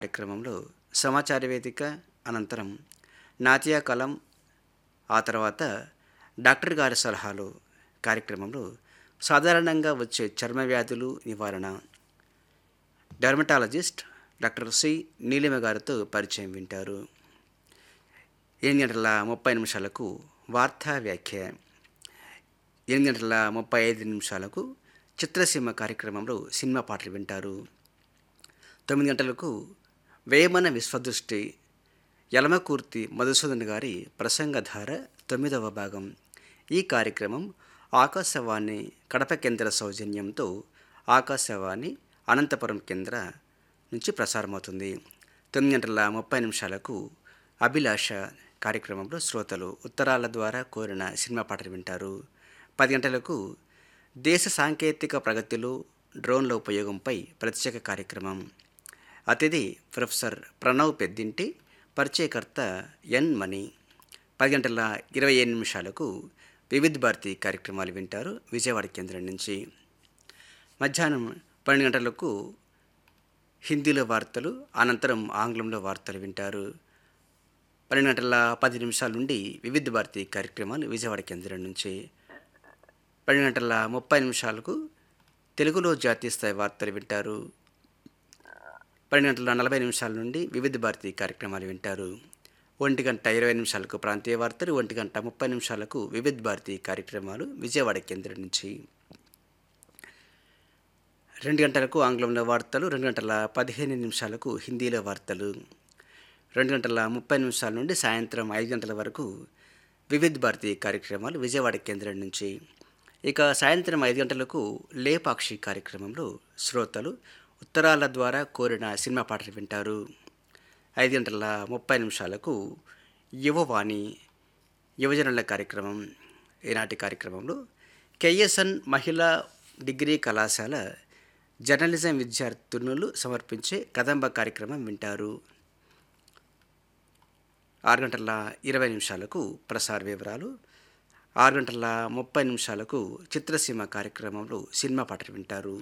కార్యక్రమంలో సమాచార వేదిక అనంతరం నాట్య కలం ఆ తర్వాత డాక్టర్ గారి సలహాలు కార్యక్రమంలో సాధారణంగా వచ్చే చర్మ వ్యాధులు నివారణ డెర్మటాలజిస్ట్ డాక్టర్ సి నీలిమ గారితో పరిచయం వింటారు ఎనిమిది గంటల ముప్పై నిమిషాలకు వార్తా వ్యాఖ్య ఎనిమిది గంటల ముప్పై ఐదు నిమిషాలకు చిత్రసీమ కార్యక్రమంలో సినిమా పాటలు వింటారు తొమ్మిది గంటలకు వేమన విశ్వదృష్టి యలమకూర్తి మధుసూదన్ గారి ప్రసంగధార తొమ్మిదవ భాగం ఈ కార్యక్రమం ఆకాశవాణి కడప కేంద్ర సౌజన్యంతో ఆకాశవాణి అనంతపురం కేంద్ర నుంచి ప్రసారమవుతుంది తొమ్మిది గంటల ముప్పై నిమిషాలకు అభిలాష కార్యక్రమంలో శ్రోతలు ఉత్తరాల ద్వారా కోరిన సినిమా పాటలు వింటారు పది గంటలకు దేశ సాంకేతిక ప్రగతిలో డ్రోన్ల ఉపయోగంపై ప్రత్యేక కార్యక్రమం అతిథి ప్రొఫెసర్ ప్రణవ్ పెద్దింటి పరిచయకర్త ఎన్ మణి పది గంటల ఇరవై ఏడు నిమిషాలకు వివిధ భారతి కార్యక్రమాలు వింటారు విజయవాడ కేంద్రం నుంచి మధ్యాహ్నం పన్నెండు గంటలకు హిందీలో వార్తలు అనంతరం ఆంగ్లంలో వార్తలు వింటారు పన్నెండు గంటల పది నిమిషాల నుండి వివిధ భారతి కార్యక్రమాలు విజయవాడ కేంద్రం నుంచి పన్నెండు గంటల ముప్పై నిమిషాలకు తెలుగులో జాతీయ స్థాయి వార్తలు వింటారు పన్నెండు గంటల నలభై నిమిషాల నుండి వివిధ భారతి కార్యక్రమాలు వింటారు ఒంటి గంట ఇరవై నిమిషాలకు ప్రాంతీయ వార్తలు ఒంటి గంట ముప్పై నిమిషాలకు వివిధ భారతి కార్యక్రమాలు విజయవాడ కేంద్రం నుంచి రెండు గంటలకు ఆంగ్లంలో వార్తలు రెండు గంటల పదిహేను నిమిషాలకు హిందీలో వార్తలు రెండు గంటల ముప్పై నిమిషాల నుండి సాయంత్రం ఐదు గంటల వరకు వివిధ భారతి కార్యక్రమాలు విజయవాడ కేంద్రం నుంచి ఇక సాయంత్రం ఐదు గంటలకు లేపాక్షి కార్యక్రమంలో శ్రోతలు ఉత్తరాల ద్వారా కోరిన సినిమా పాటలు వింటారు ఐదు గంటల ముప్పై నిమిషాలకు యువవాణి యువజనుల కార్యక్రమం ఈనాటి కార్యక్రమంలో కేఎస్ఎన్ మహిళా డిగ్రీ కళాశాల జర్నలిజం విద్యార్థినులు సమర్పించే కదంబ కార్యక్రమం వింటారు ఆరు గంటల ఇరవై నిమిషాలకు ప్రసార వివరాలు ఆరు గంటల ముప్పై నిమిషాలకు చిత్రసీమ కార్యక్రమంలో సినిమా పాటలు వింటారు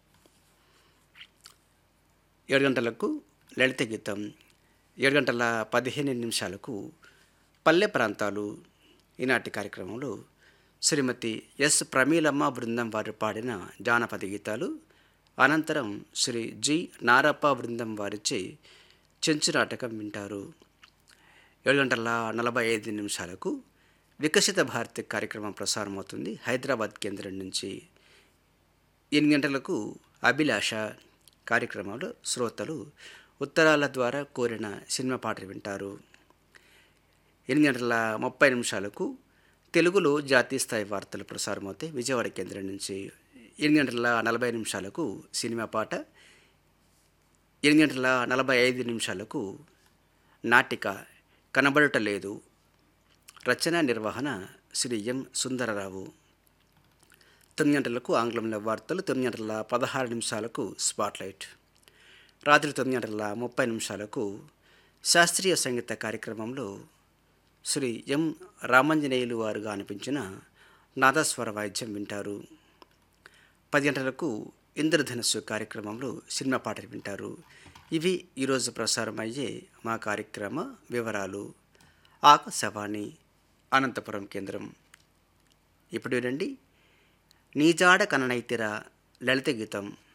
ఏడు గంటలకు లలిత గీతం ఏడు గంటల పదిహేను నిమిషాలకు పల్లె ప్రాంతాలు ఈనాటి కార్యక్రమంలో శ్రీమతి ఎస్ ప్రమీలమ్మ బృందం వారు పాడిన జానపద గీతాలు అనంతరం శ్రీ జి నారప్ప బృందం వారిచే చెంచు నాటకం వింటారు ఏడు గంటల నలభై ఐదు నిమిషాలకు వికసిత భారత్ కార్యక్రమం ప్రసారమవుతుంది హైదరాబాద్ కేంద్రం నుంచి ఎనిమిది గంటలకు అభిలాష కార్యక్రమంలో శ్రోతలు ఉత్తరాల ద్వారా కోరిన సినిమా పాటలు వింటారు ఎనిమిది గంటల ముప్పై నిమిషాలకు తెలుగులో జాతీయ స్థాయి వార్తలు ప్రసారమవుతాయి విజయవాడ కేంద్రం నుంచి ఎనిమిది గంటల నలభై నిమిషాలకు సినిమా పాట ఎనిమిది గంటల నలభై ఐదు నిమిషాలకు నాటిక కనబడట లేదు రచన నిర్వహణ శ్రీ ఎం సుందరరావు తొమ్మిది గంటలకు ఆంగ్లంలో వార్తలు తొమ్మిది గంటల పదహారు నిమిషాలకు స్పాట్లైట్ రాత్రి తొమ్మిది గంటల ముప్పై నిమిషాలకు శాస్త్రీయ సంగీత కార్యక్రమంలో శ్రీ ఎం రామంజనేయులు వారుగా అనిపించిన నాదస్వర వాయిద్యం వింటారు పది గంటలకు ఇంద్రధనుస్సు కార్యక్రమంలో సినిమా పాటలు వింటారు ఇవి ఈరోజు ప్రసారం అయ్యే మా కార్యక్రమ వివరాలు ఆకాశవాణి అనంతపురం కేంద్రం ఇప్పుడు వినండి నీజాడ కననైతిర లలిత గీతం